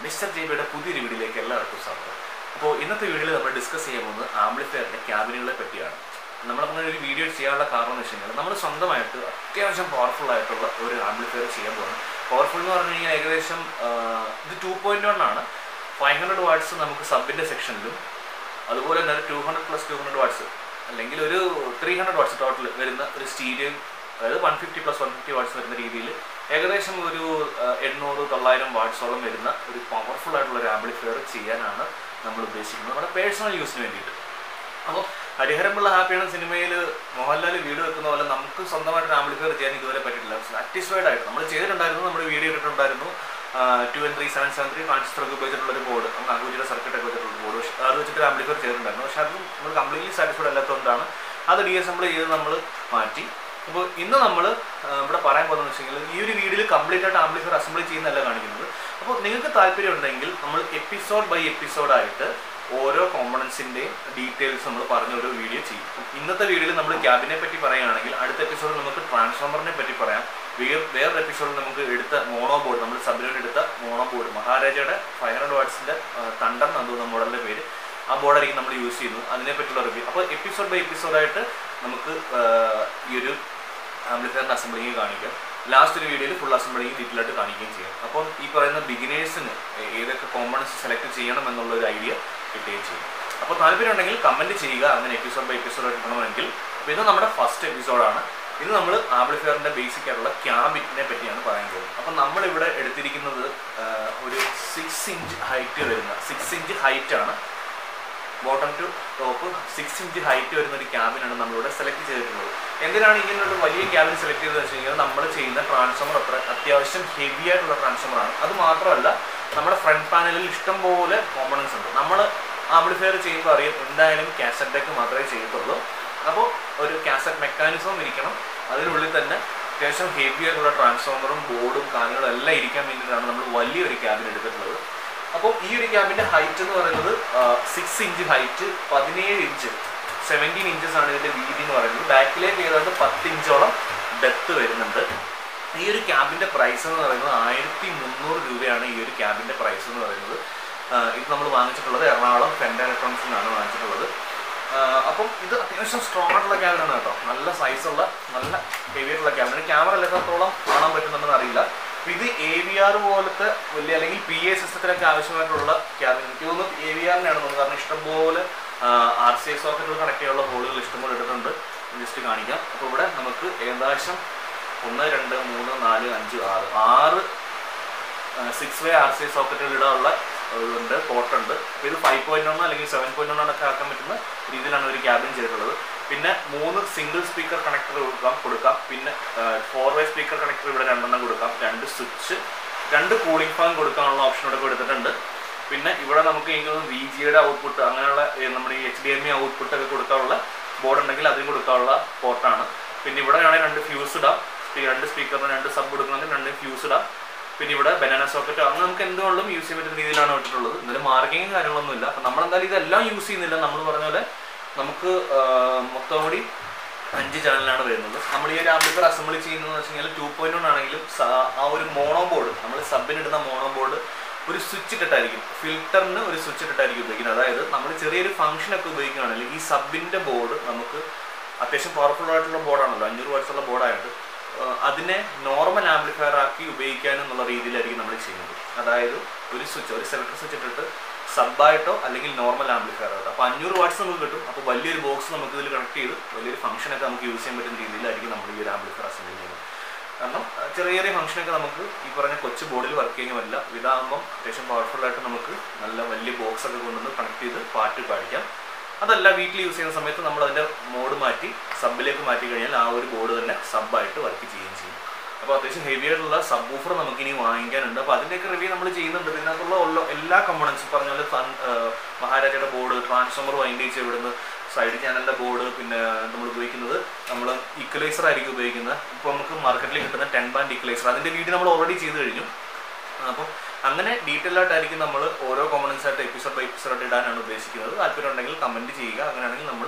mister ജെബിയുടെ പുതിയൊരു വീഡിയോയിലേക്ക് എല്ലാവർക്കും സ്വാഗതം അപ്പോൾ ഇന്നത്തെ വീഡിയോയിൽ നമ്മൾ ഡിസ്കസ് ചെയ്യാൻ പോകുന്നത് ആംബ്ലിഫയറിൻ്റെ ക്യാബിനുകളെ പറ്റിയാണ് നമ്മൾ അങ്ങനെ ഒരു വീഡിയോ ചെയ്യാനുള്ള കാരണം എന്ന് വെച്ച് കഴിഞ്ഞാൽ നമ്മൾ സ്വന്തമായിട്ട് അത്യാവശ്യം പവർഫുൾ ആയിട്ടുള്ള ഒരു ആംബ്ലിഫയർ ചെയ്യാൻ പോകുന്നത് പവർഫുൾ എന്ന് പറഞ്ഞു കഴിഞ്ഞാൽ ഏകദേശം ആ, ഇത് ടു പോയിൻറ്റ് വൺ ആണ് ഫൈവ് ഹൺഡ്രഡ് വാട്ട്സ് നമുക്ക് സബിൻ്റെ സെക്ഷനിലും അതുപോലെ തന്നെ ഒരു two hundred plus two hundred watts അല്ലെങ്കിൽ ഒരു ത്രീ ഹൺഡ്രഡ് വാട്ട്സ് ടോട്ടൽ വരുന്ന ഒരു സ്റ്റീരിയോ അതായത് one fifty plus one fifty watts വരുന്ന രീതിയിൽ ഏകദേശം ഒരു ആ, എണ്ണൂറ് തൊള്ളായിരം വാട്ട്സോളം വരുന്ന ഒരു പവർഫുൾ ആയിട്ടുള്ള ഒരു ആംപ്ലിഫയർ ചെയ്യാനാണ് നമ്മൾ ഉദ്ദേശിക്കുന്നത് നമ്മുടെ പേഴ്സണൽ യൂസിന് വേണ്ടിയിട്ട് അപ്പോൾ ഹരിഹരമുള്ള ഹാപ്പിയാണ് സിനിമയിൽ മോഹൻലാൽ വീഡിയോ വെക്കുന്ന പോലെ നമുക്ക് സ്വന്തമായിട്ട് ആംപ്ലിഫയർ ചെയ്യാൻ ഇതുവരെ പറ്റിയിട്ടില്ല സാറ്റിസ്ഫൈഡ് ആയിട്ട് നമ്മൾ ചെയ്തിട്ടുണ്ടായിരുന്നു നമ്മൾ വീഡിയോ ഇട്ടിട്ടുണ്ടായിരുന്നു two N three seven seven three ട്രാൻസിസ്റ്ററൊക്കെ ഉപയോഗിച്ചിട്ടുള്ള ഒരു ബോർഡ് നമുക്ക് അങ്കൂജിയുടെ സർക്യൂട്ട് ഒക്കെ വെച്ചിട്ടുള്ള ബോർഡ് പക്ഷേ അത് വെച്ചിട്ട് ആംപ്ലിഫയർ ചെയ്തിട്ടുണ്ടായിരുന്നു പക്ഷേ അത് നമ്മൾ കംപ്ലീറ്റ്ലി സാറ്റിസ്ഫൈഡ് അല്ലാത്തതുകൊണ്ടാണ് അത് ഡി അസംബിൾ ചെയ്ത് നമ്മൾ മാറ്റി അപ്പോൾ ഇന്ന് നമ്മൾ ഇവിടെ പറയാൻ പോകുന്നത് വെച്ച് കഴിഞ്ഞാൽ ഈ ഒരു വീഡിയോയിൽ കംപ്ലീറ്റ് ആയിട്ട് ആംപ്ലിഫയർ അസംബിൾ ചെയ്യുന്നതല്ല കാണിക്കുന്നത് അപ്പോൾ നിങ്ങൾക്ക് താല്പര്യം ഉണ്ടെങ്കിൽ നമ്മൾ എപ്പിസോഡ് ബൈ എപ്പിസോഡായിട്ട് ഓരോ കോമ്പണൻസിൻ്റെയും ഡീറ്റെയിൽസ് നമ്മൾ പറഞ്ഞ ഒരു വീഡിയോ ചെയ്യും അപ്പം ഇന്നത്തെ വീഡിയോയിൽ നമ്മൾ ക്യാബിനെ പറ്റി പറയുകയാണെങ്കിൽ അടുത്ത എപ്പിസോഡിൽ നമുക്ക് ട്രാൻസ്ഫോമറിനെ പറ്റി പറയാം വേറെ വേറൊരു എപ്പിസോഡിൽ നമുക്ക് എടുത്ത മോണോ ബോർഡ് നമ്മൾ സബിനോട് എടുത്ത മോണോ ബോർഡ് മഹാരാജയുടെ ഫൈവ് ഹൺഡ്രഡ് വാട്ട്സിൻ്റെ തണ്ടർ എന്നാണ് തോന്നുന്നു മോഡലിൻ്റെ പേര് ആ ബോർഡായിരിക്കും നമ്മൾ യൂസ് ചെയ്യുന്നത് അതിനെ പറ്റിയുള്ള റിവ്യൂ അപ്പോൾ എപ്പിസോഡ് ബൈ എപ്പിസോഡായിട്ട് നമുക്ക് ആ, ഈ ഒരു ആംപ്ലിഫയറിൻ്റെ അസംബ്ലിങ് കാണിക്കാം ലാസ്റ്റ് ഒരു വീഡിയോയിൽ ഫുൾ അസംബ്ലിങ് ഡീറ്റെയിൽ ആയിട്ട് കാണിക്കുകയും ചെയ്യാം അപ്പം ഈ പറയുന്ന ബിഗിനേഴ്സിന് ഏതൊക്കെ കോമ്പണൻസ് സെലക്ട് ചെയ്യണം എന്നുള്ള ഒരു ഐഡിയ കിട്ടുകയും ചെയ്യും അപ്പോൾ താല്പര്യം ഉണ്ടെങ്കിൽ കമൻറ്റ് ചെയ്യുക അങ്ങനെ എപ്പിസോഡ് ബൈ എപ്പിസോഡ് എടുക്കണമെങ്കിൽ അപ്പോൾ ഇത് നമ്മുടെ ഫസ്റ്റ് എപ്പിസോഡാണ് ഇത് നമ്മൾ ആംപ്ലിഫയറിൻ്റെ ബേസിക് ആയിട്ടുള്ള ക്യാബിറ്റിനെ പറ്റിയാണ് പറയാൻ പോകുന്നത് അപ്പം നമ്മളിവിടെ എടുത്തിരിക്കുന്നത് ആ, ഒരു സിക്സ് ഇഞ്ച് ഹൈറ്റ് വരുന്ന സിക്സ് ഇഞ്ച് ഹൈറ്റ് ആണ് bottom to top six inch height വരുന്ന ഒരു ക്യാബിനാണ് നമ്മളിവിടെ സെലക്ട് ചെയ്തിട്ടുള്ളത് എന്തിനാണ് ഇങ്ങനെ ഒരു വലിയ ക്യാബിൻ സെലക്ട് ചെയ്തതെന്ന് വെച്ച് കഴിഞ്ഞാൽ നമ്മൾ ചെയ്യുന്ന ട്രാൻസ്ഫോമർ അത്ര അത്യാവശ്യം ഹെവി ആയിട്ടുള്ള ട്രാൻസ്ഫോമറാണ് അത് മാത്രമല്ല നമ്മുടെ ഫ്രണ്ട് പാനലിൽ ഇഷ്ടംപോലെ കോമ്പണൻസ് ഉണ്ട് നമ്മൾ ആംപ്ലിഫയർ ചെയ്യുമ്പോൾ അറിയാം എന്തായാലും കാസറ്റ് ഡെക്ക് മാത്രമേ ചെയ്യത്തുള്ളൂ അപ്പോൾ ഒരു കാസറ്റ് മെക്കാനിസവും ഇരിക്കണം അതിനുള്ളിൽ തന്നെ അത്യാവശ്യം ഹെവി ആയിട്ടുള്ള ട്രാൻസ്ഫോമറും ബോർഡും കാര്യങ്ങളും എല്ലാം ഇരിക്കാൻ വേണ്ടിയിട്ടാണ് നമ്മൾ വലിയൊരു ക്യാബിൻ എടുത്തിട്ടുള്ളത് അപ്പോൾ ഈ ഒരു ക്യാബിൻ്റെ ഹൈറ്റ് എന്ന് പറയുന്നത് സിക്സ് ഇഞ്ച് ഹൈറ്റ് പതിനേഴ് ഇഞ്ച് സെവൻറ്റീൻ ഇഞ്ചസ് ആണ് ഇതിൻ്റെ വീതി എന്ന് പറയുന്നത് ബാക്കിലേക്ക് ഏതാണ്ട് പത്ത് ഇഞ്ചോളം ഡെപ്ത് വരുന്നുണ്ട് ഈ ഒരു ക്യാബിൻ്റെ പ്രൈസ് എന്ന് പറയുന്നത് ആയിരത്തി മുന്നൂറ് രൂപയാണ് ഈ ഒരു ക്യാബിൻ്റെ പ്രൈസ് എന്ന് പറയുന്നത് ആ, ഇത് നമ്മൾ വാങ്ങിച്ചിട്ടുള്ളത് എറണാകുളം ഫെൻഡ ഇലക്ട്രോണിക്സിൽ നിന്നാണ് വാങ്ങിച്ചിട്ടുള്ളത് ആ, അപ്പം ഇത് അത്യാവശ്യം സ്ട്രോങ് ആയിട്ടുള്ള ക്യാബിനാണ് കേട്ടോ നല്ല സൈസുള്ള നല്ല ഹെവി ആയിട്ടുള്ള ക്യാബിനാണ് ക്യാമറ എത്രത്തോളം കാണാൻ പറ്റുന്നുണ്ടെന്ന് അറിയില്ല അപ്പൊ ഇത് എ വി ആർ പോലത്തെ വലിയ അല്ലെങ്കിൽ പി എ സിസ്റ്റത്തിനൊക്കെ ആവശ്യമായിട്ടുള്ള ക്യാബിൻ എനിക്ക് തോന്നുന്നു എ വി ആറിനാണ് തോന്നുന്നത് കാരണം ഇഷ്ടംപോലെ ആർ സി എസ് സോക്കറ്റുകൾ കണക്ട് ചെയ്യാനുള്ള ഹോളുകൾ ഇഷ്ടംപോലെ എടുത്തിട്ടുണ്ട് ജസ്റ്റ് കാണിക്കാം അപ്പോൾ ഇവിടെ നമുക്ക് ഏകദേശം ഒന്ന് രണ്ട് മൂന്ന് നാല് അഞ്ച് ആറ് ആറ് six way R C S സോക്കറ്റുകൾ ഇടാനുള്ള ഉണ്ട് പോർട്ടുണ്ട് അപ്പോൾ ഇത് ഫൈവ് പോയിന്റ് ഒന്ന് അല്ലെങ്കിൽ സെവൻ പോയിന്റ് ഒന്ന് ഒക്കെ ആക്കാൻ പറ്റുന്ന രീതിയിലാണ് ഒരു ക്യാബിൻ ചെയ്തിട്ടുള്ളത് പിന്നെ മൂന്ന് സിംഗിൾ സ്പീക്കർ കണക്ടർ കൊടുക്കാം കൊടുക്കാം പിന്നെ ഫോർ വേ സ്പീക്കർ കണക്ടർ ഇവിടെ രണ്ടെണ്ണം കൊടുക്കാം രണ്ട് സ്വിച്ച് രണ്ട് കൂളിംഗ് ഫാൻ കൊടുക്കാനുള്ള ഓപ്ഷൻ ഇവിടെ കൊടുത്തിട്ടുണ്ട് പിന്നെ ഇവിടെ നമുക്ക് എനിക്ക് വി ജിയുടെ ഔട്ട്പുട്ട് അങ്ങനെയുള്ള ഏ, നമ്മുടെ ഈ H D M I output ഒക്കെ കൊടുക്കാനുള്ള ബോർഡ് ഉണ്ടെങ്കിൽ അതിന് കൊടുക്കാനുള്ള പോർട്ടാണ് പിന്നെ ഇവിടെ വേണമെങ്കിൽ രണ്ട് ഫ്യൂസ് ഇടാം ഈ രണ്ട് സ്പീക്കറിന് രണ്ട് സബ് കൊടുക്കണമെങ്കിൽ രണ്ട് ഫ്യൂസ് ഇടാം പിന്നെ ഇവിടെ ബനാന സോക്കറ്റ് അങ്ങനെ നമുക്ക് എന്തുകൊണ്ടും യൂസ് ചെയ്യാൻ പറ്റുന്ന രീതിയിലാണ് ഇട്ടിട്ടുള്ളത് എന്നാലും മാർക്കിങ്ങും കാര്യങ്ങളൊന്നും ഇല്ല അപ്പം നമ്മളെന്തായാലും ഇതെല്ലാം യൂസ് ചെയ്യുന്നില്ല നമ്മൾ പറഞ്ഞ പോലെ നമുക്ക് ആ, മൊത്തം കൂടി അഞ്ച് ചാനലാണ് വരുന്നത് നമ്മൾ ഈ ഒരു ആംപ്ലിഫയർ അസംബിൾ ചെയ്യുന്നതെന്ന് വെച്ച് കഴിഞ്ഞാൽ ടു പോയിന്റ് വൺ ആണെങ്കിലും സ- ആ ഒരു മോണോ ബോർഡ് നമ്മൾ സബിനിടുന്ന മോണോ ബോർഡ് ഒരു സ്വിച്ച് ഇട്ടിട്ടായിരിക്കും ഫിൽറ്ററിന് ഒരു സ്വിച്ച് ഇട്ടിട്ടായിരിക്കും ഉപയോഗിക്കുന്നത് അതായത് നമ്മൾ ചെറിയൊരു ഫംഗ്ഷൻ ഒക്കെ ഉപയോഗിക്കുകയാണെങ്കിൽ ഈ സബിൻ്റെ ബോർഡ് നമുക്ക് അത്യാവശ്യം പവർഫുൾ ആയിട്ടുള്ള ബോർഡാണല്ലോ അഞ്ഞൂറ് വാട്സുള്ള ബോർഡായിട്ട് അതിനെ നോർമൽ ആംപ്ലിഫയർ ആക്കി ഉപയോഗിക്കാനും എന്നുള്ള രീതിയിലായിരിക്കും നമ്മൾ ചെയ്യുന്നത് അതായത് ഒരു സ്വിച്ച് ഒരു സെലക്ടർ സ്വിച്ച് ഇട്ടിട്ട് സബായിട്ടോ അല്ലെങ്കിൽ നോർമൽ ആംപ്ലിഫയർ ആയിട്ടോ അപ്പോൾ അഞ്ഞൂറ് വാട്ട്സ് നമുക്ക് കിട്ടും അപ്പോൾ വലിയൊരു ബോക്സ് നമുക്ക് ഇതിൽ കണക്ട് ചെയ്ത് വലിയൊരു ഫംഗ്ഷനൊക്കെ നമുക്ക് യൂസ് ചെയ്യാൻ പറ്റുന്ന രീതിയിലായിരിക്കും നമ്മൾ ഈ ഒരു ആംപ്ലിഫയർ അസംബിൾ ചെയ്യുന്നത് കാരണം അഹ് ചെറിയ ചെറിയ ഫംഗ്ഷനൊക്കെ നമുക്ക് ഈ പറഞ്ഞ കൊച്ചു ബോർഡിൽ വർക്ക് ചെയ്യാൻ പറ്റില്ല ഇതാകുമ്പം അത്യാവശ്യം പവർഫുൾ ആയിട്ട് നമുക്ക് നല്ല വലിയ ബോക്സ് ഒക്കെ കൊണ്ടുവന്ന് കണക്ട് ചെയ്ത് പാട്ട് പാടിക്കാം അതല്ല വീട്ടിൽ യൂസ് ചെയ്യുന്ന സമയത്ത് നമ്മൾ അതിൻ്റെ മോഡ് മാറ്റി സബിലേക്ക് മാറ്റി കഴിഞ്ഞാൽ ആ ഒരു ബോർഡ് തന്നെ സബായിട്ട് വർക്ക് ചെയ്യുകയും ചെയ്യും അപ്പോൾ അത്യാവശ്യം ഹെവി ആയിട്ടുള്ള സബ് ഊഫർ നമുക്ക് ഇനി വാങ്ങിക്കാനുണ്ട് അപ്പോൾ അതിൻ്റെയൊക്കെ റിവ്യൂ നമ്മൾ ചെയ്യുന്നുണ്ട് ഇതിനകത്തുള്ള ഉള്ള എല്ലാ കമ്പോണൻസും പറഞ്ഞ പോലെ സൺ മഹാരാജയുടെ ബോർഡ് ട്രാൻസ്ഫോമർ വൈൻഡ് ചെയ്ത് ഇവിടുന്ന് സൈഡ് ചാനലിൻ്റെ ബോർഡ് പിന്നെ നമ്മൾ ഉപയോഗിക്കുന്നത് നമ്മൾ ഇക്വലൈസർ ആയിരിക്കും ഉപയോഗിക്കുന്നത് ഇപ്പോൾ നമുക്ക് മാർക്കറ്റിൽ കിട്ടുന്ന ടെൻ ബാൻഡ് ഇക്വലൈസർ അതിൻ്റെ വീഡിയോ നമ്മൾ ഓൾറെഡി ചെയ്ത് കഴിഞ്ഞു അപ്പം അങ്ങനെ ഡീറ്റെയിൽ ആയിട്ടായിരിക്കും നമ്മൾ ഓരോ കോമ്പണൻസ് ആയിട്ട് എപ്പിസോഡ് ബൈ എപ്പിസോഡ് ആയിട്ട് ഇടാനാണ് ഉദ്ദേശിക്കുന്നത് താല്പര്യം ഉണ്ടെങ്കിൽ കമൻറ്റ് ചെയ്യുക അങ്ങനെയാണെങ്കിൽ നമ്മൾ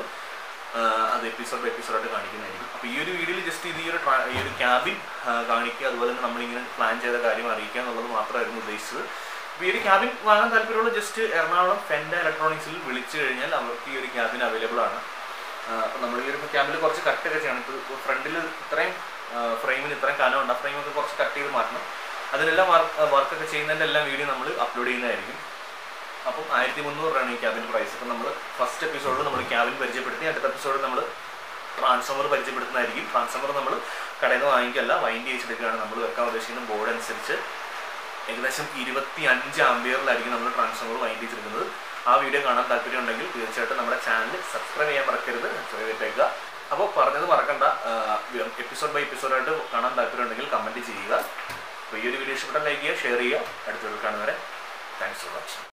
അത് എപ്പിസോഡ് ബൈ എപ്പിസോഡായിട്ട് കാണിക്കുന്നതായിരിക്കും അപ്പോൾ ഈ ഒരു വീഡിയോയിൽ ജസ്റ്റ് ഇത് ഈ ഒരു ട്രാ- ഈ ഒരു ക്യാബിൻ കാണിക്കുക അതുപോലെ തന്നെ നമ്മളിങ്ങനെ പ്ലാൻ ചെയ്ത കാര്യം അറിയിക്കുക എന്നുള്ളത് മാത്രമായിരുന്നു ഉദ്ദേശിച്ചത് അപ്പോൾ ഈ ഒരു ക്യാബിൻ വാങ്ങാൻ താല്പര്യമുള്ള ജസ്റ്റ് എറണാകുളം ഫെൻഡ ഇലക്ട്രോണിക്സിൽ വിളിച്ചു കഴിഞ്ഞാൽ അവർക്ക് ഈ ഒരു ക്യാബിൻ അവൈലബിൾ ആണ് അപ്പോൾ നമ്മൾ ഈ ഒരു ക്യാബിൽ കുറച്ച് കട്ടൊക്കെ ചെയ്യണം ഇപ്പോൾ ഫ്രണ്ടിൽ ഇത്രയും ഫ്രെയിമിന് ഇത്രയും കനമുണ്ട് ആ ഫ്രെയിമൊക്കെ കുറച്ച് കട്ട് ചെയ്ത് മാറ്റണം അതിനെല്ലാം വർക്ക് വർക്കൊക്കെ ചെയ്യുന്നതിൻ്റെ എല്ലാം വീഡിയോ നമ്മൾ അപ്ലോഡ് ചെയ്യുന്നതായിരിക്കും അപ്പം ആയിരത്തി മുന്നൂറ് രൂപയാണ് ഈ ക്യാബിൻ പ്രൈസ് ഇപ്പം നമ്മൾ ഫസ്റ്റ് എപ്പിസോഡിൽ നമ്മൾ ക്യാബിൻ പരിചയപ്പെടുത്തി അടുത്ത എപ്പിസോഡിൽ നമ്മൾ ട്രാൻസ്ഫോമർ പരിചയപ്പെടുത്തുന്നതായിരിക്കും ട്രാൻസ്ഫോമർ നമ്മൾ കടയിൽ നിന്ന് വാങ്ങിക്കല്ല വൈൻഡ് ചെയ്തെടുക്കുകയാണ് നമ്മൾ വെക്കാൻ ഉദ്ദേശിക്കുന്ന ബോർഡ് അനുസരിച്ച് ഏകദേശം ഇരുപത്തി അഞ്ച് ആംബിയറിലായിരിക്കും നമ്മൾ ട്രാൻസ്ഫോമർ വൈൻഡ് ചെയ്തെടുക്കുന്നത് ആ വീഡിയോ കാണാൻ താല്പര്യം ഉണ്ടെങ്കിൽ തീർച്ചയായിട്ടും നമ്മുടെ ചാനൽ സബ്സ്ക്രൈബ് ചെയ്യാൻ മറക്കരുത് സബ്സ്ക്രൈബ് ചെയ്തേക്കുക അപ്പോൾ പറഞ്ഞത് മറക്കണ്ട എപ്പിസോഡ് ബൈ എപ്പിസോഡായിട്ട് കാണാൻ താല്പര്യം ഉണ്ടെങ്കിൽ കമൻറ്റ് ചെയ്യുക അപ്പോൾ ഈ ഒരു വീഡിയോ ഇഷ്ടപ്പെട്ടാൽ ലൈക്ക് ചെയ്യുക ഷെയർ ചെയ്യുക അടുത്ത വീഡിയോ കാണുന്നവരെ താങ്ക്സ് ഫോർ വാച്ചിങ്